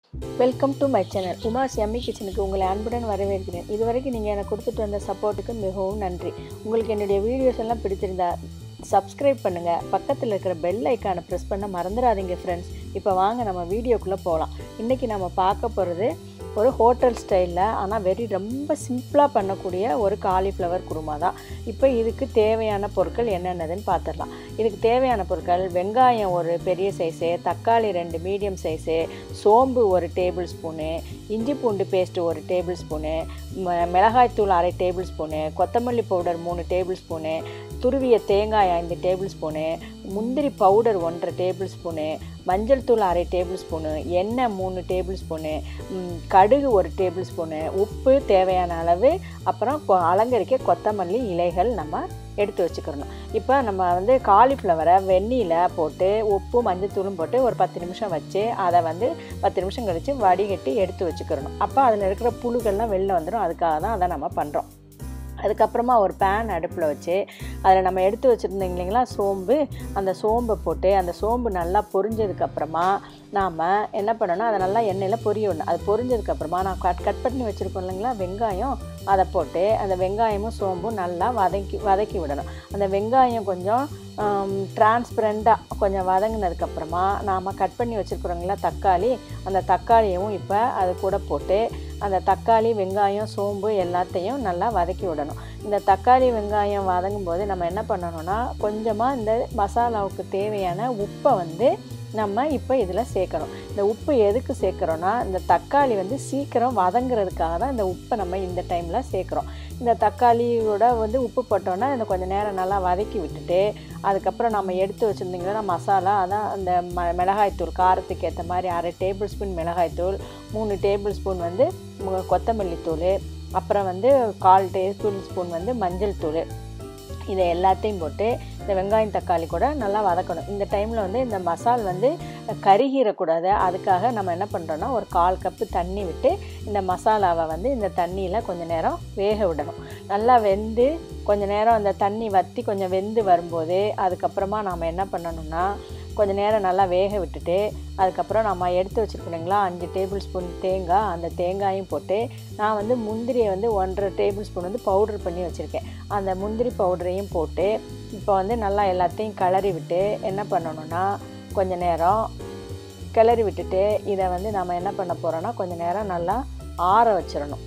welcome to my channel Uma's எம்மி கிச்சனுக்கு உங்களை அன்புடன் வரவேற்கிறேன் இதுவரைக்கும் நீங்கள் எனக்கு கொடுத்துட்டு வந்த சப்போர்ட்டுக்கு மிகவும் நன்றி உங்களுக்கு என்னுடைய வீடியோஸ் எல்லாம் பிடிச்சிருந்தா சப்ஸ்கிரைப் பண்ணுங்கள் பக்கத்தில் இருக்கிற பெல் ஐக்கானை ப்ரெஸ் பண்ண மறந்துடாதீங்க ஃப்ரெண்ட்ஸ் இப்போ வாங்க நம்ம வீடியோக்குள்ளே போகலாம் இன்றைக்கி நம்ம பார்க்க போகிறது ஒரு ஹோட்டல் ஸ்டைலில் ஆனால் வெரி ரொம்ப சிம்பிளாக பண்ணக்கூடிய ஒரு காலிஃப்ளவர் குருமா தான் இப்போ இதுக்கு தேவையான பொருட்கள் என்னென்னதுன்னு பார்த்துடலாம் இதுக்கு தேவையான பொருட்கள் வெங்காயம் ஒரு பெரிய சைஸு தக்காளி ரெண்டு மீடியம் சைஸு சோம்பு ஒரு டேபிள் ஸ்பூனு இஞ்சி பூண்டு பேஸ்ட்டு ஒரு டேபிள் ஸ்பூனு மிளகாய்த்தூள் அரை டேபிள் ஸ்பூனு கொத்தமல்லி பவுடர் மூணு டேபிள் ஸ்பூனு துருவிய தேங்காய் ஐந்து டேபிள் ஸ்பூனு முந்திரி பவுடர் ஒன்றரை டேபிள் ஸ்பூனு மஞ்சள் தூள் அரை டேபிள் ஸ்பூனு எண்ணெய் மூணு டேபிள் ஸ்பூனு கடுகு ஒரு டேபிள் ஸ்பூனு உப்பு தேவையான அளவு அப்புறம் கொ- அலங்கரிக்க கொத்தமல்லி இலைகள் நம்ம எடுத்து வச்சுக்கிறணும் இப்போ நம்ம வந்து காலிஃப்ளவரை வெந்நியில் போட்டு உப்பு மஞ்சத்தூளும் போட்டு ஒரு பத்து நிமிஷம் வச்சு அதை வந்து பத்து நிமிஷம் கழித்து வடிகட்டி எடுத்து வச்சுக்கிறணும் அப்போ அதில் இருக்கிற புழுக்கள்லாம் வெளில வந்துடும் அதுக்காக தான் அதை நம்ம பண்ணுறோம் அதுக்கப்புறமா ஒரு பேன் அடுப்பில் வச்சு அதில் நம்ம எடுத்து வச்சுருந்தோம் இல்லைங்களா சோம்பு அந்த சோம்பை போட்டு அந்த சோம்பு நல்லா பொரிஞ்சதுக்கப்புறமா நாம் என்ன பண்ணணும் அதை நல்லா எண்ணெயில் பொரிய விடணும் அது பொரிஞ்சதுக்கப்புறமா நான் கட் கட் பண்ணி வச்சுருக்கோம் இல்லைங்களா வெங்காயம் அதை போட்டு அந்த வெங்காயமும் சோம்பும் நல்லா வதக்கி வதக்கி விடணும் அந்த வெங்காயம் கொஞ்சம் டிரான்ஸ்பரண்ட்டாக கொஞ்சம் வதங்கினதுக்கப்புறமா நாம் கட் பண்ணி வச்சுருக்குறோங்களா தக்காளி அந்த தக்காளியவும் இப்போ அது கூட போட்டு அந்த தக்காளி வெங்காயம் சோம்பு எல்லாத்தையும் நல்லா வதக்கி விடணும் இந்த தக்காளி வெங்காயம் வதங்கும் போது நம்ம என்ன பண்ணணும்னா கொஞ்சமாக இந்த மசாலாவுக்கு தேவையான உப்பை வந்து நம்ம இப்போ இதில் சேர்க்கணும் இந்த உப்பு எதுக்கு சேர்க்குறோன்னா இந்த தக்காளி வந்து சீக்கிரம் வதங்குறதுக்காக தான் இந்த உப்பை நம்ம இந்த டைமில் சேர்க்குறோம் இந்த தக்காளியோட வந்து உப்பு போட்டோன்னா இந்த கொஞ்சம் நேரம் நல்லா வதக்கி விட்டுட்டு அதுக்கப்புறம் நம்ம எடுத்து வச்சுருந்தீங்கன்னா மசாலா அதான் அந்த ம மிளகாய்த்தூள் காரத்துக்கு ஏற்ற மாதிரி அரை டேபிள் ஸ்பூன் மிளகாய்த்தூள் மூணு டேபிள் ஸ்பூன் வந்து மு- கொத்தமல்லி தூள் அப்புறம் வந்து கால் டேபிள் ஸ்பூன் வந்து மஞ்சள் தூள் இதை எல்லாத்தையும் போட்டு இந்த வெங்காயம் தக்காளி கூட நல்லா வதக்கணும் இந்த டைமில் வந்து இந்த மசால் வந்து கருகிடக்கூடாது அதுக்காக நம்ம என்ன பண்ணுறோன்னா ஒரு கால் கப்பு தண்ணி விட்டு இந்த மசாலாவை வந்து இந்த தண்ணியில் கொஞ்சம் நேரம் வேக விடணும் நல்லா வெந்து கொஞ்ச நேரம் அந்த தண்ணி வற்றி கொஞ்சம் வெந்து வரும்போது அதுக்கப்புறமா நாம் என்ன பண்ணணும்னா கொஞ்ச நேரம் நல்லா வேக விட்டுட்டு அதுக்கப்புறம் நம்ம எடுத்து வச்சுருக்கணுங்களா அஞ்சு டேபிள் ஸ்பூன் தேங்காய் அந்த தேங்காயும் போட்டு நான் வந்து முந்திரியை வந்து ஒன்றரை டேபிள் ஸ்பூன் வந்து பவுடர் பண்ணி வச்சுருக்கேன் அந்த முந்திரி பவுடரையும் போட்டு இப்போ வந்து நல்லா எல்லாத்தையும் கிளறி விட்டு என்ன பண்ணணும்னா கொஞ்ச நேரம் கிளறி விட்டுட்டு இதை வந்து நம்ம என்ன பண்ண போகிறோன்னா கொஞ்ச நேரம் நல்லா ஆற வச்சிடணும்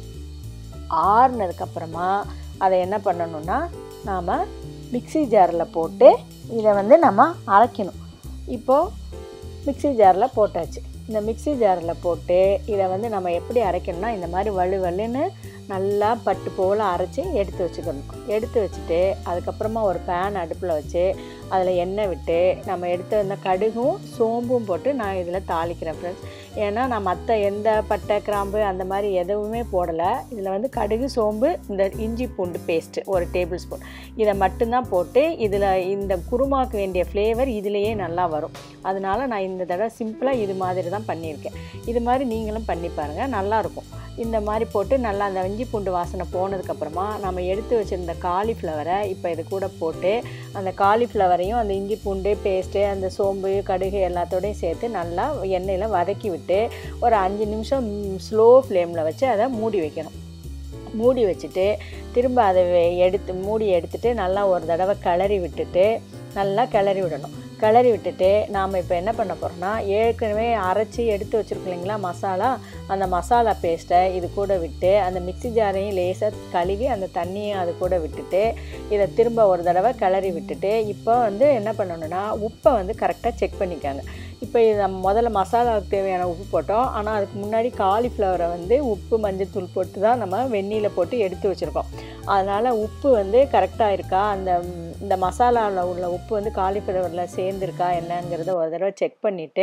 ஆறுனதுக்கப்புறமா அதை என்ன பண்ணணும்னா நாம் மிக்ஸி ஜாரில் போட்டு இதை வந்து நம்ம அரைக்கணும் இப்போது மிக்ஸி ஜாரில் போட்டாச்சு இந்த மிக்ஸி ஜாரில் போட்டு இதை வந்து நம்ம எப்படி அரைக்கணும்னா இந்த மாதிரி வலு வலுன்னு நல்லா பட்டு போல் அரைச்சி எடுத்து வச்சுக்கணும் எடுத்து வச்சுட்டு அதுக்கப்புறமா ஒரு பேன் அடுப்பில் வச்சு அதில் எண்ணெய் விட்டு நம்ம எடுத்து இந்த கடுகும் சோம்பும் போட்டு நான் இதில் தாளிக்கிறேன் ஃப்ரெண்ட்ஸ் ஏன்னா நான் மற்ற எந்த பட்டை கிராம்பு அந்த மாதிரி எதுவுமே போடலை இதில் வந்து கடுகு சோம்பு இந்த இஞ்சி பூண்டு பேஸ்ட்டு ஒரு டேபிள் ஸ்பூன் இதை மட்டும்தான் போட்டு இதில் இந்த குருமாக்கு வேண்டிய ஃப்ளேவர் இதிலேயே நல்லா வரும் அதனால நான் இந்த தடவை சிம்பிளாக இது மாதிரி தான் பண்ணியிருக்கேன் இது மாதிரி நீங்களும் பண்ணி பாருங்கள் நல்லாயிருக்கும் இந்த மாதிரி போட்டு நல்லா அந்த இஞ்சி பூண்டு வாசனை போனதுக்கப்புறமா நம்ம எடுத்து வச்சுருந்த காலிஃப்ளவரை இப்போ இது கூட போட்டு அந்த காலிஃப்ளவரையும் அந்த இஞ்சி பூண்டு பேஸ்ட்டு அந்த சோம்பு கடுகு எல்லாத்தோடையும் சேர்த்து நல்லா எண்ணெயில் வதக்கி விட்டு ஒரு அஞ்சு நிமிஷம் ஸ்லோ ஃப்ளேமில் வச்சு அதை மூடி வைக்கணும் மூடி வச்சுட்டு திரும்ப அதை வெ- எடுத்து மூடி எடுத்துட்டு நல்லா ஒரு தடவை கிளறி விட்டுட்டு நல்லா கிளறி விடணும் கிளறி விட்டுட்டு நாம் இப்போ என்ன பண்ண போகிறோம்னா ஏற்கனவே அரைச்சி எடுத்து வச்சுருக்கோம் இல்லைங்களா மசாலா அந்த மசாலா பேஸ்ட்டை இது கூட விட்டு அந்த மிக்ஸி ஜாரையும் லேசாக கழுவி அந்த தண்ணியும் அது கூட விட்டுட்டு இதை திரும்ப ஒரு தடவை கிளறி விட்டுட்டு இப்போ வந்து என்ன பண்ணணும்னா உப்பை வந்து கரெக்டாக செக் பண்ணிக்கோங்க இப்போ இது நம்ம முதல்ல மசாலாவுக்கு தேவையான உப்பு போட்டோம் ஆனால் அதுக்கு முன்னாடி காலிஃப்ளவரை வந்து உப்பு மஞ்சள் தூள் போட்டு தான் நம்ம வெந்நீரில் போட்டு எடுத்து வச்சுருக்கோம் அதனால் உப்பு வந்து கரெக்டாக இருக்கா அந்த ம், இந்த மசாலாவில் உள்ள உப்பு வந்து காலிஃப்ளவரில் சேர்ந்துருக்கா என்னங்கிறத ஒரு தடவை செக் பண்ணிவிட்டு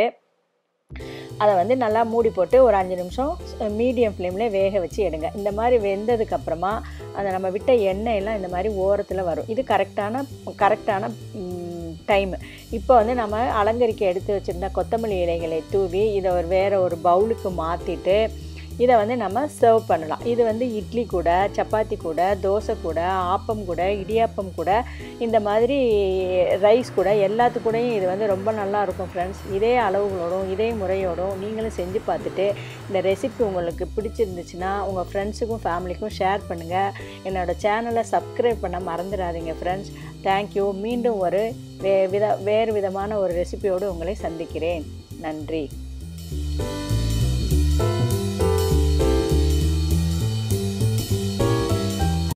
அதை வந்து நல்லா மூடி போட்டு ஒரு அஞ்சு நிமிஷம் மீடியம் ஃப்ளேமில் வேக வச்சு எடுங்க இந்த மாதிரி வெந்ததுக்கப்புறமா அந்த நம்ம விட்ட எண்ணெயெல்லாம் இந்த மாதிரி ஓரத்தில் வரும் இது கரெக்டான கரெக்டான டைம் இப்போ வந்து நம்ம அலங்கரிக்க எடுத்து வச்சுருந்த கொத்தமல்லி இலைகளை தூவி இதை ஒரு வேறு ஒரு பவுலுக்கு மாற்றிட்டு இதை வந்து நம்ம சர்வ் பண்ணலாம் இது வந்து இட்லி கூட சப்பாத்தி கூட தோசை கூட ஆப்பம் கூட இடியாப்பம் கூட இந்த மாதிரி ரைஸ் கூட எல்லாத்து கூடயும் இது வந்து ரொம்ப நல்லா இருக்கும் ஃப்ரெண்ட்ஸ் இதே அளவுகளோடும் இதே முறையோடும் நீங்களும் செஞ்சு பார்த்துட்டு இந்த ரெசிபி உங்களுக்கு பிடிச்சிருந்துச்சுன்னா உங்கள் ஃப்ரெண்ட்ஸுக்கும் ஃபேமிலிக்கும் ஷேர் பண்ணுங்கள் என்னோடய சேனலை சப்ஸ்கிரைப் பண்ண மறந்துடாதீங்க ஃப்ரெண்ட்ஸ் தேங்க்யூ மீண்டும் ஒரு வே வித வேறு விதமான ஒரு ரெசிபியோடு உங்களை சந்திக்கிறேன் நன்றி